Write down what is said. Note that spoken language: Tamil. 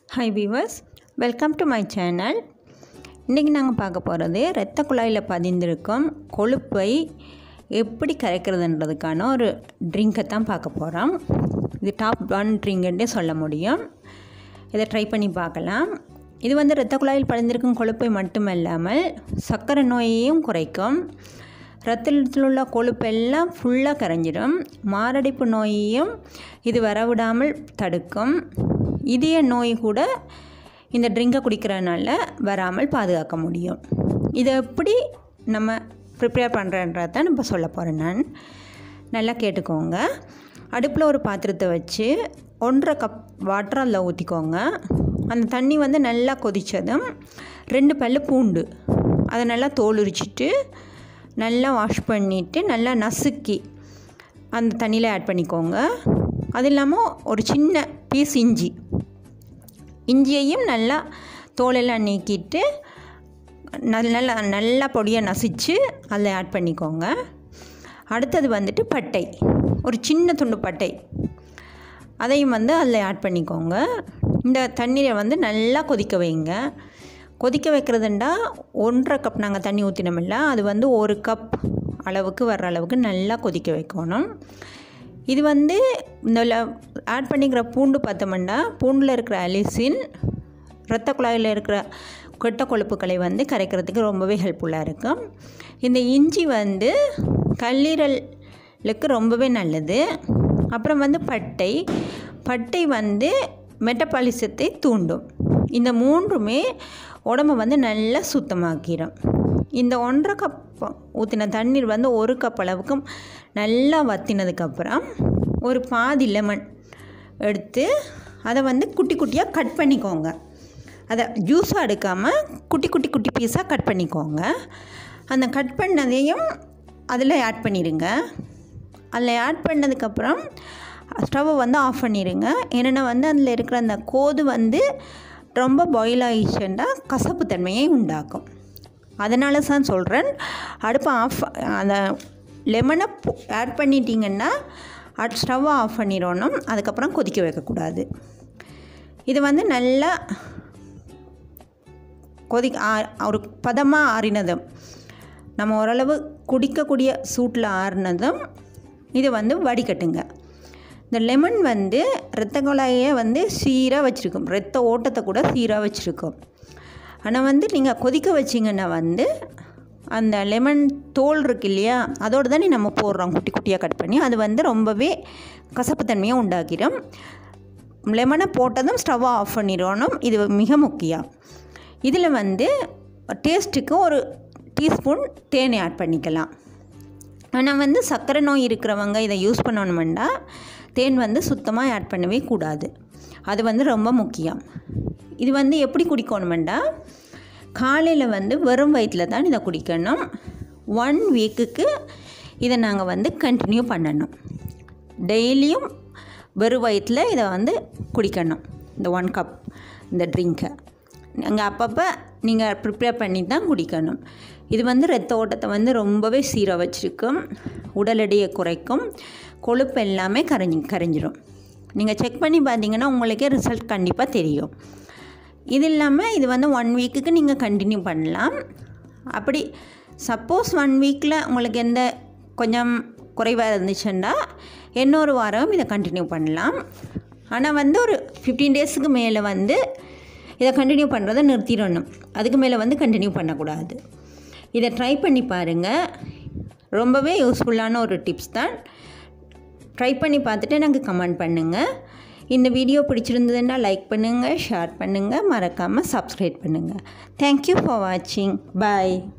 hi viewers welcome to my channel இன்றைக்கி நாங்கள் பார்க்க போகிறது இரத்த குழாயில் பதிந்திருக்கும் கொழுப்பை எப்படி கரைக்கிறதுன்றதுக்கான ஒரு ட்ரிங்கை தான் பார்க்க போகிறோம் இது டாப் ஒன் ட்ரிங்குன்றே சொல்ல முடியும் இதை ட்ரை பண்ணி பார்க்கலாம் இது வந்து இரத்த குழாயில் பதிந்திருக்கும் கொழுப்பை மட்டுமல்லாமல் சர்க்கரை நோயையும் குறைக்கும் ரத்தத்தில் உள்ள கொழுப்பெல்லாம் ஃபுல்லாக கரைஞ்சிடும் மாரடைப்பு நோயையும் இது வரவிடாமல் தடுக்கும் இதய நோய் கூட இந்த ட்ரிங்கை குடிக்கிறதுனால வராமல் பாதுகாக்க முடியும் இதை எப்படி நம்ம ப்ரிப்பேர் பண்ணுறன்றதை தான் இப்போ சொல்ல போகிறேன் நான் நல்லா கேட்டுக்கோங்க அடுப்பில் ஒரு பாத்திரத்தை வச்சு ஒன்றரை கப் வாட்டர் அதில் ஊற்றிக்கோங்க அந்த தண்ணி வந்து நல்லா கொதித்ததும் ரெண்டு பல் பூண்டு அதை நல்லா தோல் உரிச்சிட்டு நல்லா வாஷ் பண்ணிவிட்டு நல்லா நசுக்கி அந்த தண்ணியில் ஆட் பண்ணிக்கோங்க அது இல்லாமல் ஒரு சின்ன பீஸ் இஞ்சி இஞ்சியையும் நல்லா தோலெல்லாம் நீக்கிட்டு நல்லா நல்லா பொடியாக நசிச்சு அதில் ஆட் பண்ணிக்கோங்க அடுத்தது வந்துட்டு பட்டை ஒரு சின்ன துண்டு பட்டை அதையும் வந்து அதில் ஆட் பண்ணிக்கோங்க இந்த தண்ணீரை வந்து நல்லா கொதிக்க வைங்க கொதிக்க வைக்கிறதுண்டா ஒன்றரை கப் நாங்கள் தண்ணி ஊற்றினோமில்ல அது வந்து ஒரு கப் அளவுக்கு வர்ற அளவுக்கு நல்லா கொதிக்க வைக்கணும் இது வந்து இந்த ஆட் பண்ணிக்கிற பூண்டு பார்த்தோம்னா பூண்டில் இருக்கிற அலிசின் இரத்த குழாயில் இருக்கிற கெட்ட கொழுப்புகளை வந்து கரைக்கிறதுக்கு ரொம்பவே ஹெல்ப்ஃபுல்லாக இருக்கும் இந்த இஞ்சி வந்து கல்லீரலுக்கு ரொம்பவே நல்லது அப்புறம் வந்து பட்டை பட்டை வந்து மெட்டபாலிசத்தை தூண்டும் இந்த மூன்றுமே உடம்பை வந்து நல்லா சுத்தமாக்கிடும் இந்த ஒன்றரை கப் ஊற்றின தண்ணீர் வந்து ஒரு கப் அளவுக்கு நல்லா வற்றினதுக்கப்புறம் ஒரு பாதி லெமன் எடுத்து அதை வந்து குட்டி குட்டியாக கட் பண்ணிக்கோங்க அதை ஜூஸாக எடுக்காமல் குட்டி குட்டி குட்டி பீஸாக கட் பண்ணிக்கோங்க அந்த கட் பண்ணதையும் அதில் ஆட் பண்ணிடுங்க அதில் ஆட் பண்ணதுக்கப்புறம் ஸ்டவ்வை வந்து ஆஃப் பண்ணிடுங்க ஏன்னா வந்து அதில் இருக்கிற அந்த கோது வந்து ரொம்ப பாயில் ஆகிடுச்சுன்னா கசப்பு தன்மையை உண்டாக்கும் அதனால தான் சொல்கிறேன் அடுப்பை ஆஃப் அந்த லெமனை ஆட் பண்ணிட்டீங்கன்னா அட் ஸ்டவ்வை ஆஃப் பண்ணிடணும் அதுக்கப்புறம் கொதிக்க வைக்கக்கூடாது இது வந்து நல்லா கொதி ஒரு பதமாக ஆறினதும் நம்ம ஓரளவு குடிக்கக்கூடிய சூட்டில் ஆறினதும் இது வந்து வடிகட்டுங்க இந்த லெமன் வந்து இரத்த குழாயை வந்து சீராக வச்சுருக்கும் இரத்த ஓட்டத்தை கூட சீராக வச்சுருக்கும் ஆனால் வந்து நீங்கள் கொதிக்க வச்சிங்கன்னா வந்து அந்த லெமன் தோல் இருக்கு இல்லையா அதோடு தானே நம்ம போடுறோம் குட்டி குட்டியாக கட் பண்ணி அது வந்து ரொம்பவே கசப்புத்தன்மையை உண்டாக்கிடும் லெமனை போட்டதும் ஸ்டவ்வை ஆஃப் பண்ணிடணும் இது மிக முக்கியம் இதில் வந்து டேஸ்ட்டுக்கு ஒரு டீஸ்பூன் தேனை ஆட் பண்ணிக்கலாம் ஆனால் வந்து சர்க்கரை நோய் இருக்கிறவங்க இதை யூஸ் பண்ணணுமெண்டா தேன் வந்து சுத்தமாக ஆட் பண்ணவே கூடாது அது வந்து ரொம்ப முக்கியம் இது வந்து எப்படி குடிக்கணுமெண்டா காலையில் வந்து வெறும் வயிற்றில் தான் இதை குடிக்கணும் ஒன் வீக்குக்கு இதை நாங்கள் வந்து கண்டினியூ பண்ணணும் டெய்லியும் வெறும் வயிற்றில் இதை வந்து குடிக்கணும் இந்த ஒன் கப் இந்த ட்ரிங்கை நீங்கள் அப்பப்போ நீங்கள் ப்ரிப்பேர் பண்ணி தான் குடிக்கணும் இது வந்து ரத்த ஓட்டத்தை வந்து ரொம்பவே சீராக வச்சுருக்கும் உடல் எடையை குறைக்கும் கொழுப்பு எல்லாமே கரைஞ்சி கரைஞ்சிரும் நீங்கள் செக் பண்ணி பார்த்தீங்கன்னா உங்களுக்கே ரிசல்ட் கண்டிப்பாக தெரியும் இது இல்லாமல் இது வந்து ஒன் வீக்குக்கு நீங்கள் கண்டினியூ பண்ணலாம் அப்படி சப்போஸ் ஒன் வீக்கில் உங்களுக்கு எந்த கொஞ்சம் குறைவாக இருந்துச்சுன்னா இன்னொரு வாரம் இதை கண்டினியூ பண்ணலாம் ஆனால் வந்து ஒரு ஃபிஃப்டீன் டேஸுக்கு மேலே வந்து இதை கண்டினியூ பண்ணுறதை நிறுத்திடணும் அதுக்கு மேலே வந்து கண்டினியூ பண்ணக்கூடாது இதை ட்ரை பண்ணி பாருங்கள் ரொம்பவே யூஸ்ஃபுல்லான ஒரு டிப்ஸ் தான் ட்ரை பண்ணி பார்த்துட்டு எனக்கு கமெண்ட் பண்ணுங்கள் இந்த வீடியோ பிடிச்சிருந்ததுன்னா லைக் பண்ணுங்கள் ஷேர் பண்ணுங்கள் மறக்காமல் சப்ஸ்கிரைப் பண்ணுங்கள் தேங்க்யூ ஃபார் வாட்சிங் பாய்